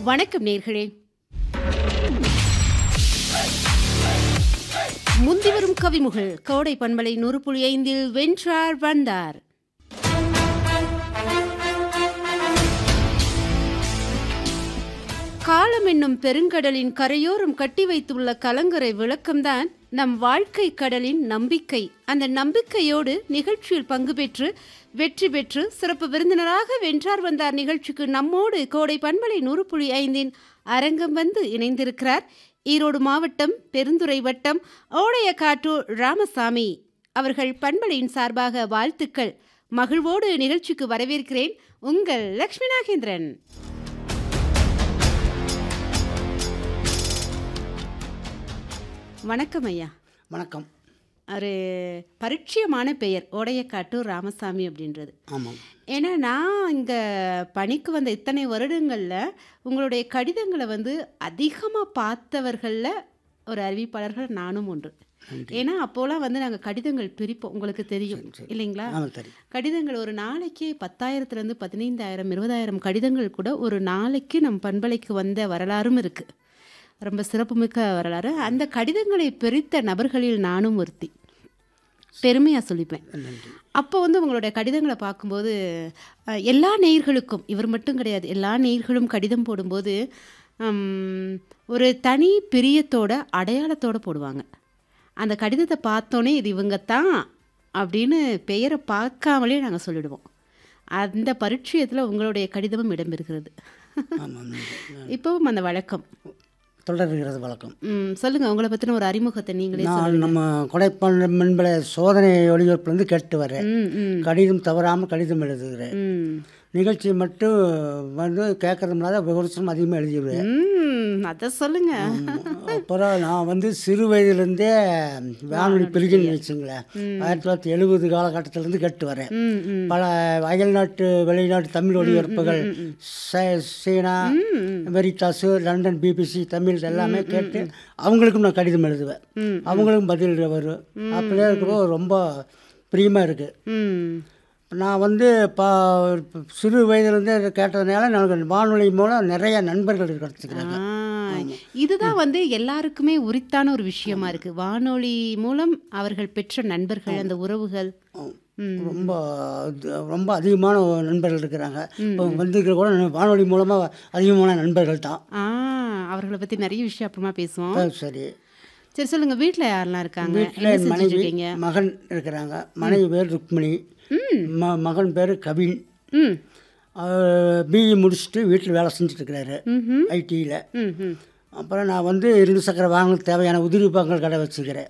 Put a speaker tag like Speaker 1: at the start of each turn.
Speaker 1: வணக்கம் நேர்களே முந்தி வரும் கவிமுகள் கோடை பண்பலை நூறு புள்ளி ஐந்தில் வென்றார் வந்தார் காலம் என்னும் பெருங்கடலின் கரையோரம் கட்டி வைத்துள்ள கலங்கரை விளக்கம்தான் நம் வாழ்க்கை கடலின் நம்பிக்கை அந்த நம்பிக்கையோடு நிகழ்ச்சியில் பங்கு பெற்று வெற்றி பெற்று சிறப்பு விருந்தினராக வென்றார் வந்தார் நிகழ்ச்சிக்கு நம்மோடு கோடை பண்பலை நூறு புள்ளி ஐந்தின் அரங்கம் வந்து இணைந்திருக்கிறார் ஈரோடு மாவட்டம் பெருந்துறை வட்டம் ஓடையக்காட்டூர் ராமசாமி அவர்கள் பண்பலையின் சார்பாக வாழ்த்துக்கள் மகிழ்வோடு நிகழ்ச்சிக்கு வரவேற்கிறேன் உங்கள் லக்ஷ்மி நாகேந்திரன் வணக்கம் ஐயா
Speaker 2: வணக்கம்
Speaker 1: ஒரு பரிச்சயமான பெயர் ஓடையக்காட்டூர் ராமசாமி அப்படின்றது
Speaker 2: ஆமாம்
Speaker 1: ஏன்னா நான் இங்கே பணிக்கு வந்த இத்தனை வருடங்களில் உங்களுடைய கடிதங்களை வந்து அதிகமாக பார்த்தவர்களில் ஒரு அறிவிப்பாளர்கள் நானும் ஒன்று ஏன்னா அப்போலாம் வந்து நாங்கள் கடிதங்கள் பிரிப்போம் உங்களுக்கு தெரியும் இல்லைங்களா
Speaker 2: ஆமாம் தெரியும்
Speaker 1: கடிதங்கள் ஒரு நாளைக்கு பத்தாயிரத்துலேருந்து பதினைந்தாயிரம் இருபதாயிரம் கடிதங்கள் கூட ஒரு நாளைக்கு நம் பண்பலைக்கு வந்த வரலாறும் இருக்குது ரொம்ப சிறப்புமிக்க வரலாறு அந்த கடிதங்களை பிரித்த நபர்களில் நானும் ஒருத்தி பெருமையாக சொல்லிப்பேன்
Speaker 2: நன்றி
Speaker 1: அப்போ வந்து உங்களுடைய கடிதங்களை பார்க்கும்போது அஹ், எல்லா நேயர்களுக்கும் இவர் மட்டும் கிடையாது எல்லா நேயர்களும் கடிதம் போடும்போது ஹம், ஒரு தனி பிரியத்தோட அடையாளத்தோட போடுவாங்க அந்த கடிதத்தை பார்த்தோன்னே இது இவங்க தான் அப்படின்னு பெயரை பார்க்காமலே நாங்கள் சொல்லிடுவோம் அந்த பரிச்சயத்தில் உங்களுடைய கடிதமும் இடம்பெறுகிறது
Speaker 2: ஆமாம் நன்றி.
Speaker 1: இப்போவும் அந்த வழக்கம்
Speaker 2: தொடர்கிறது வழக்கம்
Speaker 1: ம், சொல்லுங்க உங்களை பற்றின ஒரு அறிமுகத்தை நீங்களே
Speaker 2: நான் நம்ம கொடைப்பாளர் மென்பல சோதனை ஒளிபரப்புலேருந்து கேட்டு வரேன்
Speaker 1: ம் ம்
Speaker 2: கடிதம் தவறாமல் கடிதம் எழுதுகிறேன்
Speaker 1: ம்
Speaker 2: நிகழ்ச்சி மட்டும் வந்து கேட்கறதுனால விமர்சனம் அதிகமாக எழுதிடுவேன்
Speaker 1: ம் அதை சொல்லுங்க
Speaker 2: அப்புறம் நான் வந்து சிறு வயதிலேருந்தே வானொலி பிரிகன் வச்சுங்களேன் ஆயிரத்தி தொள்ளாயிரத்தி எழுபது காலகட்டத்திலேருந்து கேட்டு வரேன்
Speaker 1: ம் ம்
Speaker 2: பல அயல்நாட்டு வெளிநாட்டு தமிழ் ஒளிபரப்புகள் ச- சீனா வெரிட்டாஸு லண்டன் பிபிசி தமிழ் எல்லாமே கேட்டு அவங்களுக்கும் நான் கடிதம் எழுதுவேன்
Speaker 1: ம்.
Speaker 2: அவங்களுக்கும் பதில் வரும் அப்படியே இருக்கிறப்போ ரொம்ப பிரியமாக இருக்குது
Speaker 1: ம்
Speaker 2: நான் வந்து பா சிறு வயதுலேருந்தே இதை கேட்டதுனால எனக்கு வானொலி மூலம் நிறைய நண்பர்கள் கிடச்சிக்கிறாங்க
Speaker 1: ஆ, இதுதான் வந்து எல்லாருக்குமே உரித்தான ஒரு விஷயமா இருக்கு வானொலி மூலம் அவர்கள் பெற்ற நண்பர்கள் அந்த உறவுகள் ம்.
Speaker 2: ரொம்ப இது- ரொம்ப அதிகமான நண்பர்கள் இருக்கிறாங்க இப்போ வந்திருக்கிற கூட வானொலி மூலமாக அதிகமான நண்பர்கள் தான்
Speaker 1: ஆ அவர்களை பத்தி நிறைய விஷயம் அப்புறமா பேசுவோம்
Speaker 2: ஆ, சரி
Speaker 1: சரி சொல்லுங்க வீட்ல யாரெல்லாம் இருக்காங்க
Speaker 2: வீட்டில்
Speaker 1: என்ன
Speaker 2: என்
Speaker 1: செஞ்சுட்டு
Speaker 2: மனைவி
Speaker 1: இருக்கீங்க
Speaker 2: மகன் இருக்கிறாங்க மனைவி பேர் ருக்மிணி ம மகன் பேர் கவின்
Speaker 1: ம்
Speaker 2: பிஇ முடிச்சுட்டு வீட்டில் வேலை செஞ்சுட்டு இருக்கிறாரு
Speaker 1: ம்ஹும்.
Speaker 2: ஐடியில்
Speaker 1: ம் ம்
Speaker 2: அப்புறம் நான் வந்து இரு சக்கர வாகனத்துக்கு தேவையான உதிரி பாகங்கள் கடை வச்சுக்கிறேன்